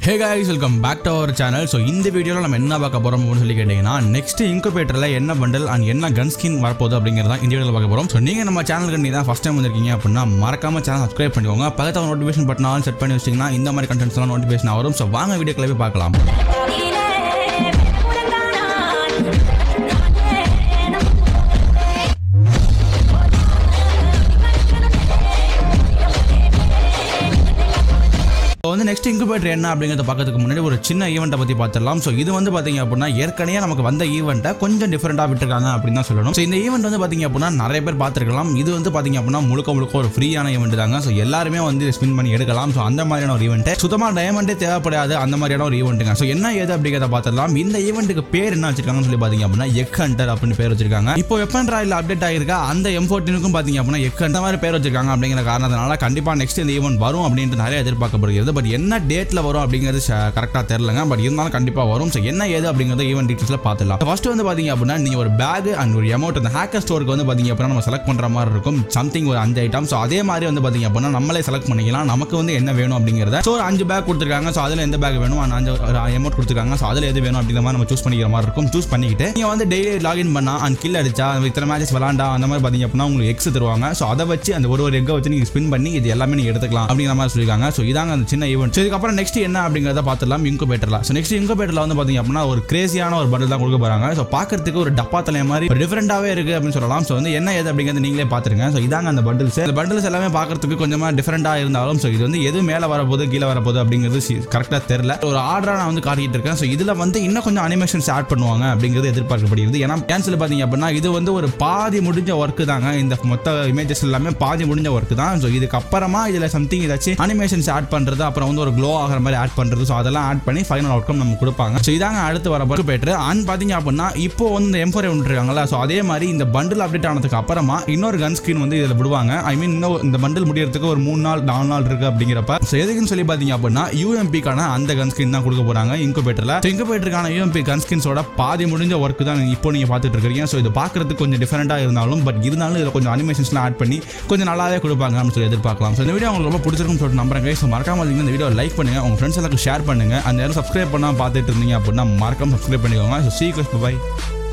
hey guys welcome back to our channel so இந்த வீடியோவில் நம்ம என்ன பார்க்க போகிறோம் அப்படின்னு சொல்லி கேட்டிங்கன்னா நெக்ஸ்ட் இன்குபேட்டரில் என்ன பண்டல் அண்ட் என்ன கன் ஸ்கின் வரப்போகுது அப்படிங்கிறத இந்த வீடியோவில் பார்க்க போகிறோம் ஸோ நீங்கள் நம்ம சேனலுக்கு நீ தான் ஃபஸ்ட் டைம் வந்திருக்கீங்க அப்படின்னா மறக்காம சேனல் சப்ஸ்கிரைப் பண்ணிக்கோங்க பக்கத்தில் நோட்டிஃபிகேஷன் பட்டன் செட் பண்ணி வச்சிங்கன்னா இந்த மாதிரி கண்டென்ட்ஸ் எல்லாம் நோட்டிஃபிகேஷன் வரும் ஸோ வாங்க வீடியோக்குள்ள போய் பார்க்கலாம் இப்போ வந்து நெக்ஸ்ட் இன்குபேட்டர் என்ன அப்படிங்கிறத பார்க்கறதுக்கு முன்னாடி ஒரு சின்ன ஈவெண்ட்டை பற்றி பார்த்துடலாம் ஸோ இது வந்து பார்த்தீங்க அப்படின்னா ஏற்கனவே நமக்கு வந்த ஈவெண்ட்டை கொஞ்சம் டிஃப்ரெண்ட்டாக விட்டுருக்காங்க அப்படின்னு தான் சொல்லணும் ஸோ இந்த ஈவெண்ட் வந்து பார்த்தீங்க அப்படின்னா நிறைய பேர் பார்த்துருக்கலாம் இது வந்து பார்த்தீங்க அப்படின்னா முழுக்க முழுக்க ஒரு ஃப்ரீயான ஈவெண்ட் தாங்க ஸோ எல்லாருமே வந்து ஸ்பின் பண்ணி எடுக்கலாம் ஸோ அந்த மாதிரியான ஒரு ஈவெண்ட் சுத்தமாக டைமண்டே தேவைப்படாது அந்த மாதிரியான ஒரு ஈவெண்ட்டுங்க ஸோ என்ன ஏது அப்படிங்கிறத பார்த்துடலாம் இந்த ஈவெண்ட்டுக்கு பேர் என்ன வச்சிருக்காங்கன்னு சொல்லி பார்த்தீங்க அப்படின்னா எக் ஹண்டர் அப்படின்னு பேர் வச்சிருக்காங்க இப்போ வெப்பன் ராயில் அப்டேட் ஆகிருக்கா அந்த எம் ஃபோர்டீனுக்கும் பார்த்தீங்க அப்படின்னா எக் ஹண்டர் மாதிரி பேர் வச்சிருக்காங்க அப்படிங்கிற காரணத்தினால கண்டிப்பாக நெக்ஸ்ட் இந்த ஈவெண்ட் வரும் அப்படின்ட்டு நிறைய எதிர்பார்க்கப்படுகிறது பட் என்ன டேட்டில் வரும் அப்படிங்கிறது கரெக்டாக தெரிலங்க பட் இருந்தாலும் கண்டிப்பாக வரும் ஸோ என்ன ஏது அப்படிங்கிறத ஈவெண்ட் டீட்டெயில்ஸில் பார்த்துலாம் ஃபர்ஸ்ட் வந்து பார்த்தீங்க அப்படின்னா நீங்கள் ஒரு பேக் அண்ட் ஒரு அமௌண்ட் அந்த ஹேக்கர் ஸ்டோருக்கு வந்து பார்த்தீங்க அப்படின்னா நம்ம செலக்ட் பண்ணுற மாதிரி இருக்கும் சம்திங் ஒரு அஞ்சு ஐட்டம் ஸோ அதே மாதிரி வந்து பார்த்தீங்க அப்படின்னா நம்மளே செலக்ட் பண்ணிக்கலாம் நமக்கு வந்து என்ன வேணும் அப்படிங்கிறத ஸோ ஒரு அஞ்சு பேக் கொடுத்துருக்காங்க ஸோ அதில் எந்த பேக் வேணும் and அஞ்சு அமௌண்ட் கொடுத்துருக்காங்க ஸோ அதில் எது வேணும் அப்படிங்கிற மாதிரி நம்ம சூஸ் பண்ணிக்கிற மாதிரி இருக்கும் சூஸ் பண்ணிக்கிட்டு நீங்கள் வந்து டெய்லி லாகின் பண்ணா அண்ட் கில் அடிச்சா இத்தனை மேட்சஸ் விளாண்டா அந்த மாதிரி பார்த்தீங்க அப்படின்னா உங்களுக்கு எக்ஸ் தருவாங்க ஸோ அதை வச்சு அந்த ஒரு ஒரு எக்கை வச்சு நீங்கள் ஸ்பின் பண்ணி இது எல்லாமே நீங்கள் எடுத்துக்கலாம் அப்படிங்கிற மாதிரி சொல்லியிருக்காங்க ஸோ இதாங்க அந்த சின்ன ஈவெண்ட் ஸோ இதுக்கப்புறம் நெக்ஸ்ட் என்ன அப்படிங்கிறத பார்த்துலாம் இன்குபேட்டரில் ஸோ நெக்ஸ்ட் இன்குபேட்டரில் வந்து பார்த்தீங்க அப்படின்னா ஒரு கிரேசியான ஒரு பண்டில் தான் கொடுக்க போகிறாங்க ஸோ பார்க்கறதுக்கு ஒரு டப்பா தலை மாதிரி ஒரு டிஃப்ரெண்டாகவே இருக்குது அப்படின்னு சொல்லலாம் ஸோ வந்து என்ன ஏது அப்படிங்கிறது நீங்களே பார்த்துருங்க ஸோ இதாங்க அந்த பண்டில்ஸ் இந்த பண்டில்ஸ் எல்லாமே பார்க்கறதுக்கு கொஞ்சமாக டிஃப்ரெண்டாக இருந்தாலும் ஸோ இது வந்து எது மேலே வரப்போகுது கீழே வரப்போகுது அப்படிங்கிறது கரெக்டாக தெரில ஒரு ஆர்டராக நான் வந்து காட்டிட்டு இருக்கேன் ஸோ இதில் வந்து இன்னும் கொஞ்சம் அனிமேஷன்ஸ் ஆட் பண்ணுவாங்க அப்படிங்கிறது எதிர்பார்க்கப்படுகிறது ஏன்னா கேன்சல் பார்த்தீங்க அப்படின்னா இது வந்து ஒரு பாதி முடிஞ்ச ஒர்க்கு தாங்க இந்த மொத்த இமேஜஸ் எல்லாமே பாதி முடிஞ்ச ஒர்க்கு தான் ஸோ இதுக்கு அப்புறமா இதில் சம்திங் ஏதாச்சும் அனிமேஷன்ஸ் ஆட் பண்ணுறது அப்புறம் வந்து ஒரு க்ளோ ஆகிற மாதிரி ஆட் பண்ணுறது ஸோ அதெல்லாம் ஆட் பண்ணி ஃபைனல் அவுட்கம் நம்ம கொடுப்பாங்க ஸோ இதாங்க அடுத்து வர பருக்கு போயிட்டு அண்ட் பார்த்தீங்க அப்படின்னா இப்போ வந்து இந்த எம்பர் இருக்காங்களா ஸோ அதே மாதிரி இந்த பண்டில் அப்டேட் ஆனதுக்கு அப்புறமா இன்னொரு கன் ஸ்கிரீன் வந்து இதில் விடுவாங்க ஐ மீன் இன்னும் இந்த பண்டில் முடியறதுக்கு ஒரு மூணு நாள் நாலு நாள் இருக்கு அப்படிங்கிறப்ப ஸோ எதுக்குன்னு சொல்லி பார்த்தீங்க அப்படின்னா யூஎம்பிக்கான அந்த கன் ஸ்கிரீன் தான் கொடுக்க போறாங்க இன்குபேட்டரில் ஸோ இன்குபேட்டருக்கான யூஎம்பி கன் ஸ்கிரீன்ஸோட பாதி முடிஞ்ச ஒர்க் தான் இப்போ நீங்கள் பார்த்துட்டு இருக்கீங்க ஸோ இது பார்க்கறதுக்கு கொஞ்சம் டிஃபரெண்டாக இருந்தாலும் பட் இருந்தாலும் இதில் கொஞ்சம் அனிமேஷன்ஸ்லாம் ஆட் பண்ணி கொஞ்சம் நல்லாவே கொடுப்பாங்க அப்படின்னு சொல்லி எதிர்பார்க்கலாம் ஸோ இந்த வீடியோ உங்களுக்கு ரொம்ப பிடிச்சிருக்குன்னு சொல்லிட்டு நம்புறேன் ஸோ மறக்காம இருந்தீங்க இந்த வீடியோ லைக் பண்ணுங்க உங்க ஃப்ரெண்ட்ஸ் எல்லாருக்கும் ஷேர் பண்ணுங்க அந்த யாரும் சப்ஸ்கிரைப் பண்ணால் பார்த்துட்டு இருந்தீங்க அப்படின்னா மறக்காம சப்ஸ்கிரைப் பண்ணிக்கோங்க ஸோ சீக்கிரம் பை